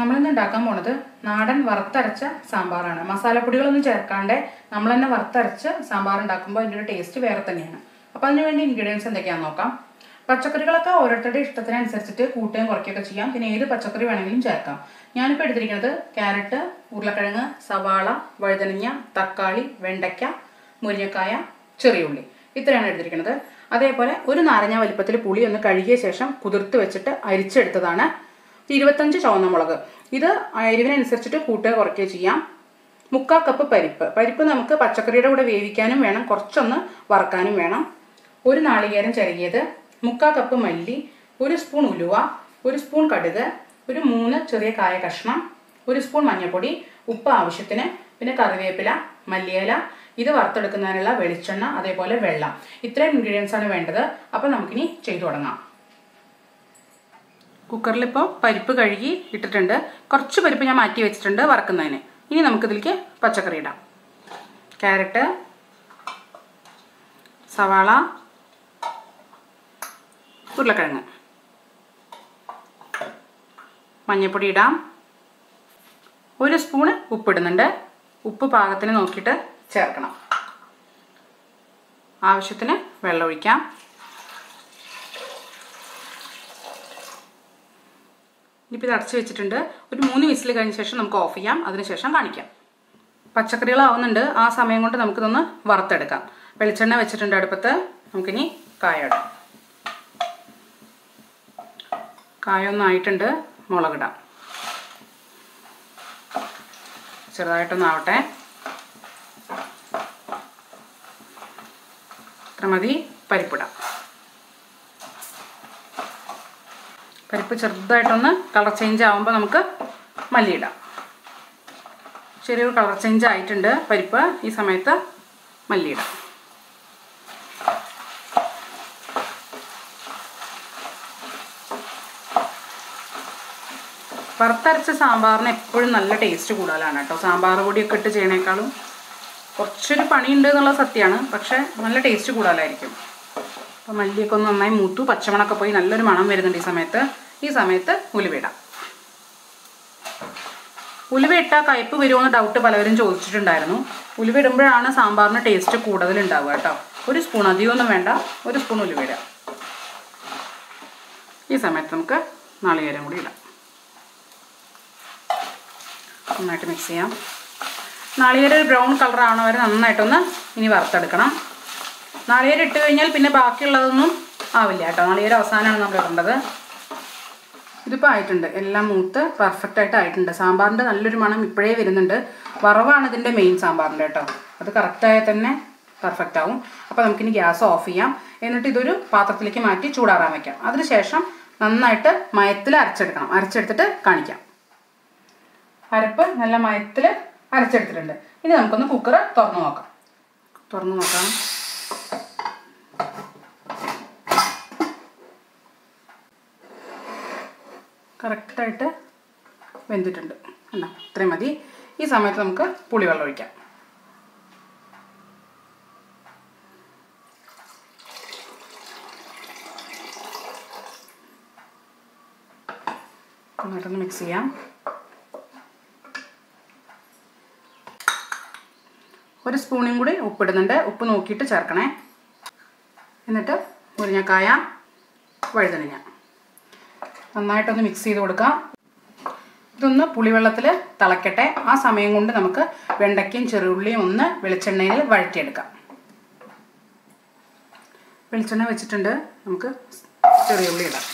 നമ്മളിന്ന് ഉണ്ടാക്കാൻ പോണത് നാടൻ വറുത്തരച്ച സാമ്പാറാണ് മസാലപ്പൊടികളൊന്നും ചേർക്കാണ്ട് നമ്മൾ തന്നെ വറുത്തരച്ച് സാമ്പാർ ഉണ്ടാക്കുമ്പോൾ അതിൻ്റെ ഒരു ടേസ്റ്റ് വേറെ തന്നെയാണ് അപ്പോൾ അതിന് വേണ്ടി ഇൻഗ്രീഡിയൻസ് എന്തൊക്കെയാണെന്ന് നോക്കാം പച്ചക്കറികളൊക്കെ ഓരോരുത്തരുടെ ഇഷ്ടത്തിനനുസരിച്ചിട്ട് കൂട്ടുകയും കുറയ്ക്കുകയൊക്കെ ചെയ്യാം പിന്നെ ഏത് പച്ചക്കറി വേണമെങ്കിലും ചേർക്കാം ഞാനിപ്പോൾ എടുത്തിരിക്കുന്നത് ക്യാരറ്റ് ഉരുളക്കിഴങ്ങ് സവാള വഴുതനങ്ങ തക്കാളി വെണ്ടയ്ക്ക മുരിങ്ങക്കായ ചെറിയുള്ളി ഇത്രയാണ് എടുത്തിരിക്കുന്നത് അതേപോലെ ഒരു നാരങ്ങ വലിപ്പത്തിൽ പുളി ഒന്ന് കഴുകിയ ശേഷം കുതിർത്ത് വെച്ചിട്ട് അരിച്ചെടുത്തതാണ് ഇരുപത്തഞ്ച് ചുവന്ന മുളക് ഇത് എരിവിനനുസരിച്ചിട്ട് കൂട്ടുക കുറയ്ക്കുകയോ ചെയ്യാം മുക്കാൽ കപ്പ് പരിപ്പ് പരിപ്പ് നമുക്ക് പച്ചക്കറിയുടെ കൂടെ വേവിക്കാനും വേണം കുറച്ചൊന്ന് വറക്കാനും വേണം ഒരു നാളികേരം ചിരകിയത് മുക്കാൽ കപ്പ് മല്ലി ഒരു സ്പൂൺ ഉലുവ ഒരു സ്പൂൺ കടുക് ഒരു മൂന്ന് ചെറിയ കായ കഷ്ണം ഒരു സ്പൂൺ മഞ്ഞൾപ്പൊടി ഉപ്പ് ആവശ്യത്തിന് പിന്നെ കറിവേപ്പില മല്ലിയില ഇത് വറുത്തെടുക്കുന്നതിനുള്ള വെളിച്ചെണ്ണ അതേപോലെ വെള്ളം ഇത്രയും ഇൻഗ്രീഡിയൻസ് ആണ് വേണ്ടത് അപ്പോൾ നമുക്കിനി ചെയ്തു തുടങ്ങാം കുക്കറിലിപ്പോൾ പരിപ്പ് കഴുകി ഇട്ടിട്ടുണ്ട് കുറച്ച് പരിപ്പ് ഞാൻ മാറ്റി വെച്ചിട്ടുണ്ട് വറക്കുന്നതിന് ഇനി നമുക്കിതിലേക്ക് പച്ചക്കറി ഇടാം ക്യാരറ്റ് സവാള ഉരുളക്കിഴങ്ങ് മഞ്ഞൾപ്പൊടി ഇടാം ഒരു സ്പൂണ് ഉപ്പിടുന്നുണ്ട് ഉപ്പ് പാകത്തിന് നോക്കിയിട്ട് ചേർക്കണം ആവശ്യത്തിന് വെള്ളം ഒഴിക്കാം ഇനിയിപ്പോൾ ഇത് അടച്ച് വെച്ചിട്ടുണ്ട് ഒരു മൂന്ന് വിസിൽ കഴിഞ്ഞ ശേഷം നമുക്ക് ഓഫ് ചെയ്യാം അതിനുശേഷം കാണിക്കാം പച്ചക്കറികളാവുന്നുണ്ട് ആ സമയം കൊണ്ട് നമുക്കിതൊന്ന് വറുത്തെടുക്കാം വെളിച്ചെണ്ണ വെച്ചിട്ടുണ്ട് അടുപ്പത്ത് നമുക്കിനി കായ ഇടാം കായൊന്നായിട്ടുണ്ട് മുളകിടാം ചെറുതായിട്ടൊന്നാവട്ടെ ഇത്ര മതി പരിപ്പിടാം പരിപ്പ് ചെറുതായിട്ടൊന്ന് കളർ ചേഞ്ച് ആകുമ്പോൾ നമുക്ക് മല്ലിയിടാം ചെറിയൊരു കളർ ചേഞ്ച് ആയിട്ടുണ്ട് പരിപ്പ് ഈ സമയത്ത് മല്ലിയിടാം വറുത്തരച്ച സാമ്പാറിന് എപ്പോഴും നല്ല ടേസ്റ്റ് കൂടുതലാണ് കേട്ടോ സാമ്പാർ പൊടിയൊക്കെ ഇട്ട് ചെയ്യണേക്കാളും കുറച്ചൊരു പണിയുണ്ട് എന്നുള്ളത് സത്യമാണ് പക്ഷേ നല്ല ടേസ്റ്റ് കൂടുതലായിരിക്കും അപ്പോൾ മല്ലിയൊക്കെ ഒന്ന് നന്നായി മൂത്തു പച്ചമണൊക്കെ പോയി നല്ലൊരു മണം വരുന്നുണ്ട് ഈ സമയത്ത് ഈ സമയത്ത് ഉലുവിടാം ഉലുവ ഇട്ടാൽ കയ്പ്പ് വരുമോ ഡൗട്ട് പലവരും ചോദിച്ചിട്ടുണ്ടായിരുന്നു ഉലുവ ഇടുമ്പോഴാണ് സാമ്പാറിന് ടേസ്റ്റ് കൂടുതൽ ഉണ്ടാവുക കേട്ടോ ഒരു സ്പൂൺ അധികമൊന്നും വേണ്ട ഒരു സ്പൂൺ ഉലുവ ഇടാം ഈ സമയത്ത് നമുക്ക് നാളികേരം കൂടി ഇടാം നന്നായിട്ട് മിക്സ് ചെയ്യാം നാളികേരം ഒരു ബ്രൗൺ കളർ ആവണ വരെ നന്നായിട്ടൊന്ന് ഇനി വറുത്തെടുക്കണം നാളികേരം ഇട്ട് കഴിഞ്ഞാൽ പിന്നെ ബാക്കിയുള്ളതൊന്നും ആവില്ല കേട്ടോ നാളികേരം അവസാനമാണ് നമ്മൾ ഇടേണ്ടത് ഇതിപ്പോൾ ആയിട്ടുണ്ട് എല്ലാം മൂത്ത് പെർഫെക്റ്റ് ആയിട്ട് ആയിട്ടുണ്ട് സാമ്പാറിൻ്റെ നല്ലൊരു മണം ഇപ്പോഴേ വരുന്നുണ്ട് വറവാണ് ഇതിൻ്റെ മെയിൻ സാമ്പാറിൻ്റെ കേട്ടോ അത് കറക്റ്റായാൽ തന്നെ പെർഫെക്റ്റ് ആവും അപ്പോൾ നമുക്കിനി ഗ്യാസ് ഓഫ് ചെയ്യാം എന്നിട്ട് ഇതൊരു പാത്രത്തിലേക്ക് മാറ്റി ചൂടാറാൻ വയ്ക്കാം അതിനുശേഷം നന്നായിട്ട് മയത്തിൽ അരച്ചെടുക്കണം അരച്ചെടുത്തിട്ട് കാണിക്കാം അരപ്പ് നല്ല മയത്തിൽ അരച്ചെടുത്തിട്ടുണ്ട് ഇനി നമുക്കൊന്ന് കുക്കർ തുറന്നു നോക്കാം തുറന്നു നോക്കാം കറക്റ്റായിട്ട് വെന്തിട്ടുണ്ട് എന്നാ ഇത്രയും മതി ഈ സമയത്ത് നമുക്ക് പുളിവെള്ളം ഒഴിക്കാം നന്നായിട്ടൊന്ന് മിക്സ് ചെയ്യാം ഒരു സ്പൂണും കൂടി ഉപ്പിടുന്നുണ്ട് ഉപ്പ് നോക്കിയിട്ട് ചേർക്കണേ എന്നിട്ട് മുരിങ്ങക്കായ വഴുതനങ്ങ നന്നായിട്ടൊന്ന് മിക്സ് ചെയ്ത് കൊടുക്കാം ഇതൊന്ന് പുളിവെള്ളത്തിൽ തിളക്കട്ടെ ആ സമയം കൊണ്ട് നമുക്ക് വെണ്ടയ്ക്കയും ചെറുള്ളിയും ഒന്ന് വെളിച്ചെണ്ണയിൽ വഴറ്റിയെടുക്കാം വെളിച്ചെണ്ണ വെച്ചിട്ടുണ്ട് നമുക്ക് ചെറിയ ഉള്ളി ഇടാം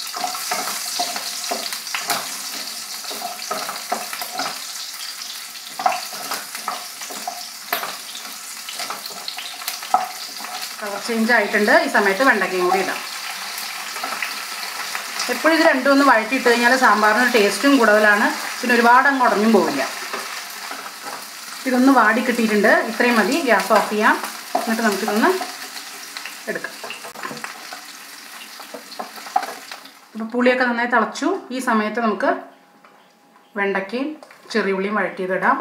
കളർ ചേഞ്ച് ആയിട്ടുണ്ട് ഈ സമയത്ത് വെണ്ടയ്ക്കയും കൂടി ഇടാം എപ്പോഴും ഇത് രണ്ടും ഒന്ന് വഴറ്റിയിട്ട് കഴിഞ്ഞാൽ സാമ്പാറിന് ടേസ്റ്റും കൂടുതലാണ് പിന്നെ ഒരുപാട് അങ്ങ് ഉടഞ്ഞും പോവില്ല ഇതൊന്ന് വാടി കിട്ടിയിട്ടുണ്ട് ഇത്രയും മതി ഗ്യാസ് ഓഫ് ചെയ്യാം എന്നിട്ട് നമുക്കിതൊന്ന് എടുക്കാം ഇപ്പോൾ പുളിയൊക്കെ നന്നായി തിളച്ചു ഈ സമയത്ത് നമുക്ക് വെണ്ടയ്ക്കയും ചെറിയുള്ളിയും വഴറ്റിയതിടാം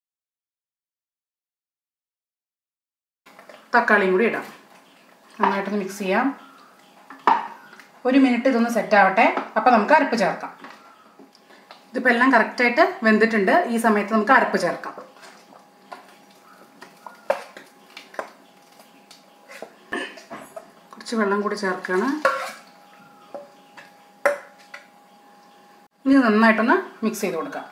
തക്കാളിയും കൂടി ഇടാം നന്നായിട്ടൊന്ന് മിക്സ് ചെയ്യാം ഒരു മിനിറ്റ് ഇതൊന്ന് സെറ്റ് ആവട്ടെ അപ്പോൾ നമുക്ക് അരപ്പ് ചേർക്കാം ഇതിപ്പോൾ എല്ലാം കറക്റ്റായിട്ട് വെന്തിട്ടുണ്ട് ഈ സമയത്ത് നമുക്ക് അരപ്പ് ചേർക്കാം കുറച്ച് വെള്ളം കൂടി ചേർക്കുകയാണ് ഇനി നന്നായിട്ടൊന്ന് മിക്സ് ചെയ്ത് കൊടുക്കാം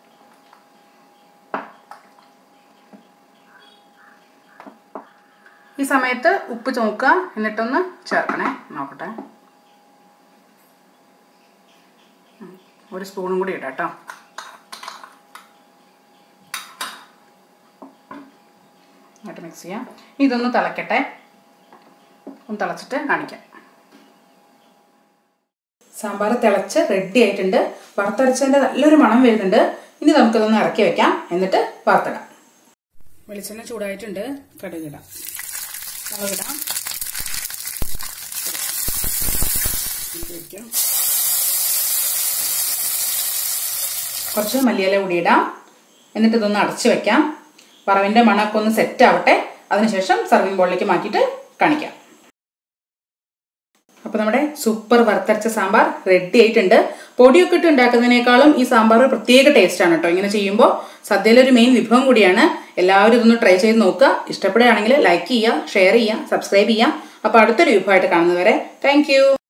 ഈ സമയത്ത് ഉപ്പ് നോക്കുക എന്നിട്ടൊന്ന് ചേർക്കണേ നോക്കട്ടെ ഉം, ഒരു സ്പൂണും കൂടി ഇടാം കേട്ടോ എന്നിട്ട് മിക്സ് ചെയ്യാം ഇതൊന്ന് തിളക്കട്ടെ ഒന്ന് തിളച്ചിട്ട് കാണിക്കാം സാമ്പാർ തിളച്ച് റെഡി ആയിട്ടുണ്ട് വറുത്തരച്ചതിൻ്റെ നല്ലൊരു മണം വരുന്നുണ്ട് ഇനി നമുക്കിതൊന്ന് ഇറക്കി വെക്കാം എന്നിട്ട് വറുത്തിടാം വെളിച്ചെണ്ണ ചൂടായിട്ടുണ്ട് കടുകിടാം മുളകിടാം ഇതിലേക്ക് കുറച്ച് മല്ലിയില കൂടി ഇടാം എന്നിട്ട് ഇതൊന്ന് അടച്ചു വെക്കാം വറവിൻ്റെ മണമൊക്കെ ഒന്ന് സെറ്റ് ആവട്ടെ അതിനുശേഷം സർവിംഗ് ബോളിലേക്ക് മാറ്റിയിട്ട് കാണിക്കാം അപ്പോൾ നമ്മുടെ സൂപ്പർ വറുത്തരച്ച സാമ്പാർ റെഡി ആയിട്ടുണ്ട് പൊടിയൊക്കെ ഇട്ട് ഉണ്ടാക്കുന്നതിനേക്കാളും ഈ സാമ്പാർ ഒരു പ്രത്യേക ടേസ്റ്റ് ആണ് കേട്ടോ ഇങ്ങനെ ചെയ്യുമ്പോൾ സദ്യയിലെ ഒരു മെയിൻ വിഭവം കൂടിയാണ് എല്ലാവരും ഇതൊന്ന് ട്രൈ ചെയ്ത് നോക്കുക ഇഷ്ടപ്പെടുകയാണെങ്കിൽ ലൈക്ക് ചെയ്യുക ഷെയർ ചെയ്യുക സബ്സ്ക്രൈബ് ചെയ്യുക അപ്പോൾ അടുത്തൊരു വിഭവമായിട്ട് കാണുന്നവരെ താങ്ക്